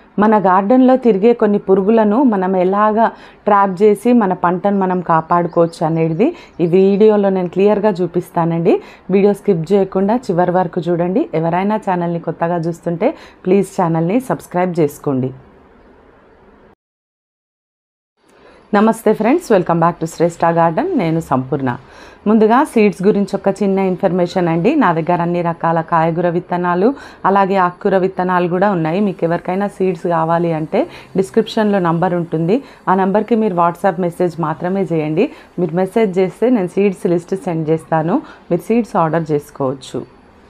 మన గార్డెన్లో తిరిగే కొన్ని పురుగులను మనం ఎలాగ ట్రాప్ చేసి మన పంటను మనం కాపాడుకోవచ్చు అనేది ఈ వీడియోలో నేను క్లియర్గా చూపిస్తానండి వీడియో స్కిప్ చేయకుండా చివరి వరకు చూడండి ఎవరైనా ఛానల్ని కొత్తగా చూస్తుంటే ప్లీజ్ ఛానల్ని సబ్స్క్రైబ్ చేసుకోండి నమస్తే friends welcome back to Shreshta garden నేను సంపూర్ణ ముందుగా సీడ్స్ గురించి ఒక చిన్న ఇన్ఫర్మేషన్ అండి నా దగ్గర అన్ని రకాల కాయగూర విత్తనాలు అలాగే ఆకుకూర విత్తనాలు కూడా ఉన్నాయి మీకు ఎవరికైనా సీడ్స్ కావాలి అంటే డిస్క్రిప్షన్లో నంబర్ ఉంటుంది ఆ నెంబర్కి మీరు వాట్సాప్ మెసేజ్ మాత్రమే చేయండి మీరు మెసేజ్ చేస్తే నేను సీడ్స్ లిస్ట్ సెండ్ చేస్తాను మీరు సీడ్స్ ఆర్డర్ చేసుకోవచ్చు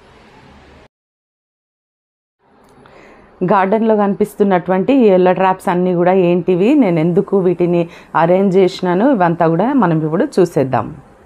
గార్డెన్లో కనిపిస్తున్నటువంటి ఎల్లో ట్రాప్స్ అన్నీ కూడా ఏంటివి నేను ఎందుకు వీటిని అరేంజ్ చేసినాను ఇవంతా కూడా మనం ఇప్పుడు చూసేద్దాం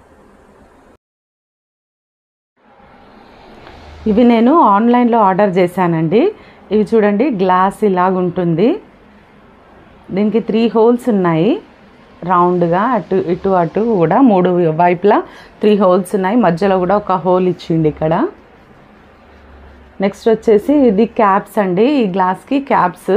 ఇవి నేను ఆన్లైన్లో ఆర్డర్ చేశానండి ఇవి చూడండి గ్లాస్ ఇలాగ ఉంటుంది దీనికి త్రీ హోల్స్ ఉన్నాయి రౌండ్గా అటు ఇటు అటు కూడా మూడు వైపులా త్రీ హోల్స్ ఉన్నాయి మధ్యలో కూడా ఒక హోల్ ఇచ్చిండి ఇక్కడ నెక్స్ట్ వచ్చేసి ఇది క్యాప్స్ అండి ఈ గ్లాస్కి క్యాప్స్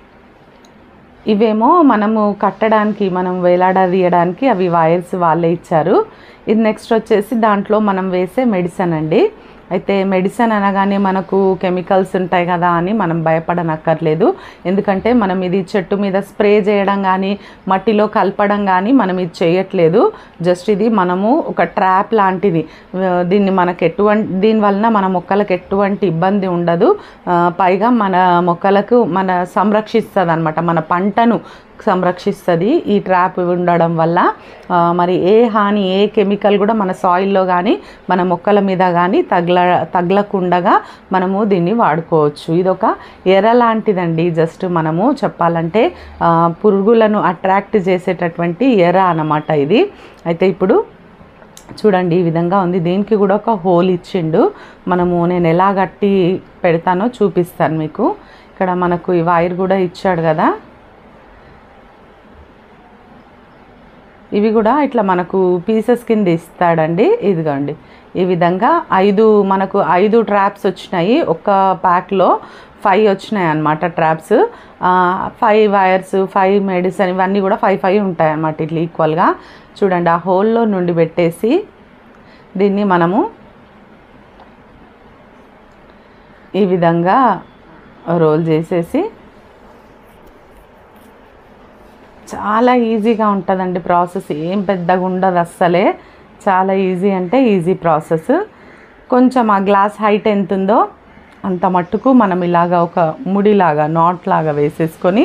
ఇవేమో మనము కట్టడానికి మనం వేలాడదీయడానికి అవి వైర్స్ వాళ్ళే ఇచ్చారు ఇది నెక్స్ట్ వచ్చేసి దాంట్లో మనం వేసే మెడిసిన్ అండి అయితే మెడిసిన్ అనగానే మనకు కెమికల్స్ ఉంటాయి కదా అని మనం భయపడనక్కర్లేదు ఎందుకంటే మనం ఇది చెట్టు మీద స్ప్రే చేయడం కానీ మట్టిలో కలపడం కానీ మనం ఇది చేయట్లేదు జస్ట్ ఇది మనము ఒక ట్రాప్ లాంటిది దీన్ని మనకు ఎటువంటి దీని వలన మన మొక్కలకు ఎటువంటి ఇబ్బంది ఉండదు పైగా మన మొక్కలకు మన సంరక్షిస్తుంది అనమాట మన పంటను సంరక్షిస్తుంది ఈ ట్రాప్ ఉండడం వల్ల మరి ఏ హాని ఏ కెమికల్ కూడా మన సాయిల్లో కానీ మన మొక్కల మీద కానీ తగల తగలకుండగా మనము దీన్ని వాడుకోవచ్చు ఇది ఒక ఎర లాంటిదండి జస్ట్ మనము చెప్పాలంటే పురుగులను అట్రాక్ట్ చేసేటటువంటి ఎర అన్నమాట ఇది అయితే ఇప్పుడు చూడండి ఈ విధంగా ఉంది దీనికి కూడా ఒక హోల్ ఇచ్చిండు మనము నేను ఎలా కట్టి పెడతానో చూపిస్తాను మీకు ఇక్కడ మనకు ఈ వైర్ కూడా ఇచ్చాడు కదా ఇవి కూడా ఇట్లా మనకు పీసెస్ కింద ఇస్తాడండి ఇదిగోండి ఈ విధంగా ఐదు మనకు ఐదు ట్రాప్స్ వచ్చినాయి ఒక ప్యాక్లో ఫైవ్ వచ్చినాయి అన్నమాట traps five wires five medicine ఇవన్నీ కూడా ఫైవ్ ఫైవ్ ఉంటాయి అన్నమాట ఇట్లా ఈక్వల్గా చూడండి ఆ హోల్లో నుండి పెట్టేసి దీన్ని మనము ఈ విధంగా రోల్ చేసేసి చాలా ఈజీగా ఉంటుందండి ప్రాసెస్ ఏం పెద్దగా ఉండదు అస్సలే చాలా ఈజీ అంటే ఈజీ ప్రాసెస్ కొంచెం ఆ గ్లాస్ హైట్ ఎంత ఉందో అంత మట్టుకు మనం ఇలాగా ఒక ముడిలాగా నాట్ లాగా వేసేసుకొని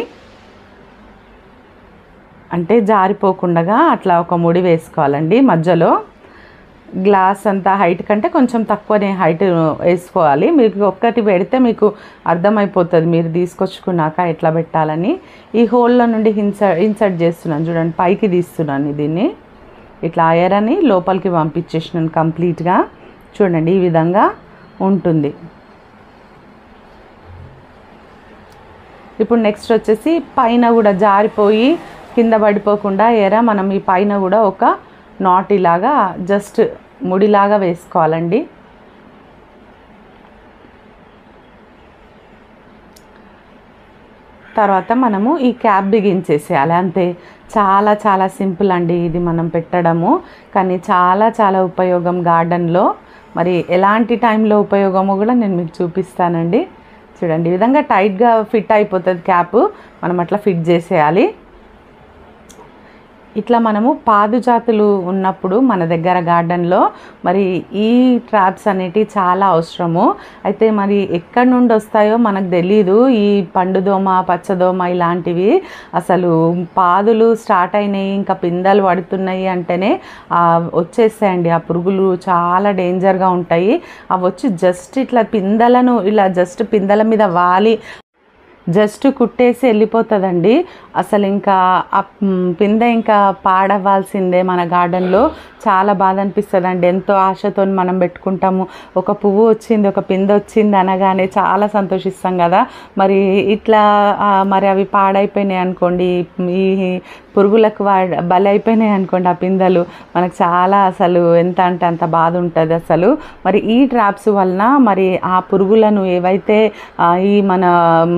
అంటే జారిపోకుండా అట్లా ఒక ముడి వేసుకోవాలండి మధ్యలో గ్లాస్ అంత హైట్ కంటే కొంచెం తక్కువనే హైట్ వేసుకోవాలి మీకు ఒక్కటి పెడితే మీకు అర్థమైపోతుంది మీరు తీసుకొచ్చుకున్నాక ఎట్లా పెట్టాలని ఈ హోల్లో నుండి ఇన్సర్ట్ ఇన్సర్ట్ చేస్తున్నాను చూడండి పైకి తీస్తున్నాను దీన్ని ఇట్లా ఐరని లోపలికి పంపించేసినాను కంప్లీట్గా చూడండి ఈ విధంగా ఉంటుంది ఇప్పుడు నెక్స్ట్ వచ్చేసి పైన కూడా జారిపోయి కింద పడిపోకుండా ఎర మనం ఈ పైన కూడా ఒక నాట్ ఇలాగా జస్ట్ ముడిలాగా వేసుకోవాలండి తర్వాత మనము ఈ క్యాప్ బిగించేసేయాలి అంతే చాలా చాలా సింపుల్ అండి ఇది మనం పెట్టడము కానీ చాలా చాలా ఉపయోగం గార్డెన్లో మరి ఎలాంటి టైంలో ఉపయోగమో కూడా నేను మీకు చూపిస్తానండి చూడండి ఈ విధంగా టైట్గా ఫిట్ అయిపోతుంది క్యాప్ మనం అట్లా ఫిట్ చేసేయాలి ఇట్లా మనము పాదు జాతులు ఉన్నప్పుడు మన దగ్గర గార్డెన్లో మరి ఈ ట్రాప్స్ అనేటివి చాలా అవసరము అయితే మరి ఎక్కడి నుండి వస్తాయో మనకు తెలీదు ఈ పండుదోమ పచ్చదోమ ఇలాంటివి అసలు పాదులు స్టార్ట్ అయినాయి ఇంకా పిందెలు పడుతున్నాయి అంటేనే వచ్చేస్తాయండి ఆ పురుగులు చాలా డేంజర్గా ఉంటాయి అవి వచ్చి జస్ట్ ఇట్లా పిందెలను ఇలా జస్ట్ పిందెల మీద వాలి జస్ట్ కుట్టేసి వెళ్ళిపోతుందండి అసలు ఇంకా ఆ పిందె ఇంకా పాడవ్వాల్సిందే మన గార్డెన్లో చాలా బాధ అనిపిస్తుంది అండి ఎంతో ఆశతో మనం పెట్టుకుంటాము ఒక పువ్వు వచ్చింది ఒక పిందె వచ్చింది అనగానే చాలా సంతోషిస్తాం కదా మరి ఇట్లా ఆ, మరి అవి పాడైపోయినాయి అనుకోండి ఈ పురుగులకు వా బలైపోయినాయి అనుకోండి ఆ పిందెలు మనకు చాలా అసలు ఎంత అంటే అంత బాధ ఉంటుంది అసలు మరి ఈ ట్రాప్స్ వలన మరి ఆ పురుగులను ఏవైతే ఆ, ఈ మన పిందె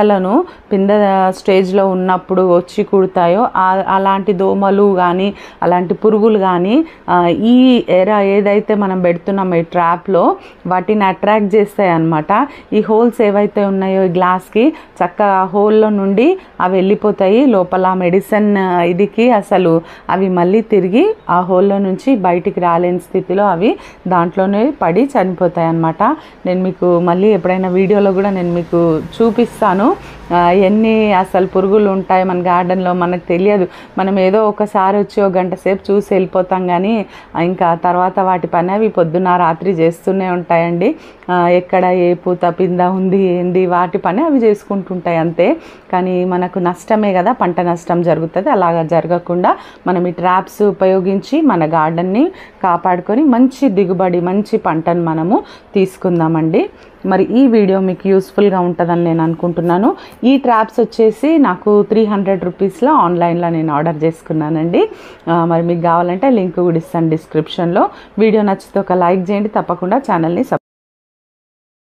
పిందెలను పిందె స్టేజ్లో ఉన్నప్పుడు వచ్చి కుడతాయో ఆ- అలాంటి దోమలు కానీ అలాంటి పురుగులు కానీ ఈ ఎరా ఏదైతే మనం పెడుతున్నామో ఈ ట్రాప్లో వాటిని అట్రాక్ట్ చేస్తాయి అన్నమాట ఈ హోల్స్ ఏవైతే ఉన్నాయో ఈ గ్లాస్కి చక్కగా ఆ హోల్లో నుండి అవి వెళ్ళిపోతాయి లోపల మెడిసిన్ ఇదికి అసలు అవి మళ్ళీ తిరిగి ఆ హోల్లో నుంచి బయటికి రాలేని స్థితిలో అవి దాంట్లోనే పడి చనిపోతాయి అన్నమాట నేను మీకు మళ్ళీ ఎప్పుడైనా వీడియోలో కూడా నేను మీకు చూపిస్తాను ఆ, ఎన్ని అసలు పురుగులు ఉంటాయి మన గార్డెన్లో మనకు తెలియదు మనం ఏదో ఒకసారి వచ్చి ఒక గంట సేపు చూసి వెళ్ళిపోతాం కానీ ఇంకా తర్వాత వాటి పని అవి పొద్దున్న రాత్రి చేస్తూనే ఉంటాయండి ఆ, ఎక్కడ ఏ పూత పింద ఉంది ఏంది వాటి పని అవి చేసుకుంటుంటాయి అంతే కానీ మనకు నష్టమే కదా పంట నష్టం జరుగుతుంది అలాగా జరగకుండా మనం ఈ ట్రాప్స్ ఉపయోగించి మన గార్డెన్ని కాపాడుకొని మంచి దిగుబడి మంచి పంటను మనము తీసుకుందామండి మరి ఈ వీడియో మీకు యూస్ఫుల్గా ఉంటుందని నేను అనుకుంటున్నాను ఈ ట్రాప్స్ వచ్చేసి నాకు త్రీ హండ్రెడ్ రూపీస్లో ఆన్లైన్లో నేను ఆర్డర్ చేసుకున్నానండి ఆ, మరి మీకు కావాలంటే లింక్ కూడా ఇస్తాను డిస్క్రిప్షన్లో వీడియో నచ్చితే ఒక లైక్ చేయండి తప్పకుండా ఛానల్ని సబ్